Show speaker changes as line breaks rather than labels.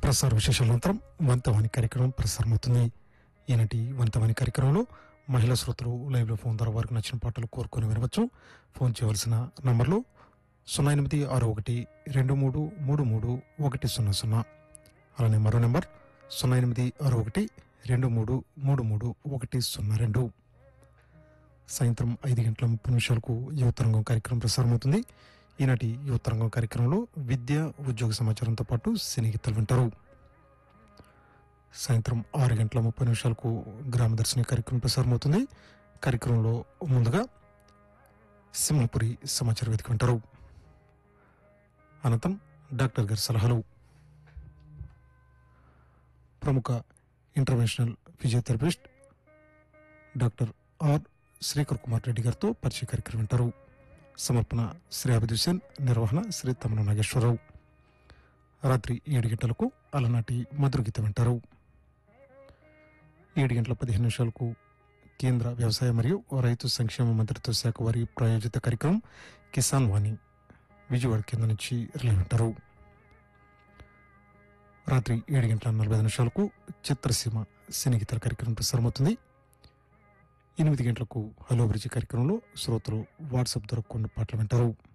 ప్రసార విశేషానంతరం వంతవాణి కార్యక్రమం ప్రసారమవుతుంది ఈనాటి వంతవాణి కార్యక్రమంలో మహిళా శ్రోతలు లైవ్లో ఫోన్ ద్వారా వారికి నచ్చిన పాటలు కోరుకొని వినవచ్చు ఫోన్ చేయవలసిన నంబర్లు సున్నా ఎనిమిది ఆరు ఒకటి రెండు మూడు మూడు మూడు ఒకటి సున్నా సున్నా అలానే మరో నెంబర్ సున్నా ఎనిమిది ఆరు ఒకటి రెండు మూడు మూడు మూడు ఒకటి సున్నా రెండు సాయంత్రం ఐదు గంటల ముప్పై నిమిషాలకు యువతరంగం కార్యక్రమం ప్రసారమవుతుంది ఈనాటి యువతరంగం కార్యక్రమంలో విద్య ఉద్యోగ సమాచారంతో పాటు సినీ గీతాలు వింటారు సాయంత్రం ఆరు గంటల ముప్పై నిమిషాలకు గ్రామదర్శిని కార్యక్రమం ప్రసారమవుతుంది కార్యక్రమంలో ముందుగా సింహపురి సమాచార వేదిక వింటారు అనంతరం డాక్టర్ గారి సలహాలు ప్రముఖ interventional physiotherapist doctor R Srikar Kumar Reddy గారితో పరిచయ కార్యక్రమం వింటారు సమర్పణ శ్రీ అభిద్ హుసేన్ నిర్వహణ శ్రీ తమన నాగేశ్వరరావు రాత్రి ఏడు గంటలకు అలనాటి మధుర గీతం వింటారు ఏడు గంటల పదిహేను నిమిషాలకు కేంద్ర వ్యవసాయ మరియు రైతు సంక్షేమ మంత్రిత్వ శాఖ వారి ప్రాయోజిత కార్యక్రమం కిసాన్ వాణి విజయవాడ కేంద్రం నుంచి రిలే వింటారు రాత్రి ఏడు గంటల నలభై ఐదు నిమిషాలకు చిత్రసీమ సినీ గీతాల కార్యక్రమం ప్రసారమవుతుంది ఎనిమిది గంటలకు హలో బ్రిడ్జి కార్యక్రమంలో శ్రోతలు వాట్సాప్ ద్వారా కొన్ని పాటలు వింటారు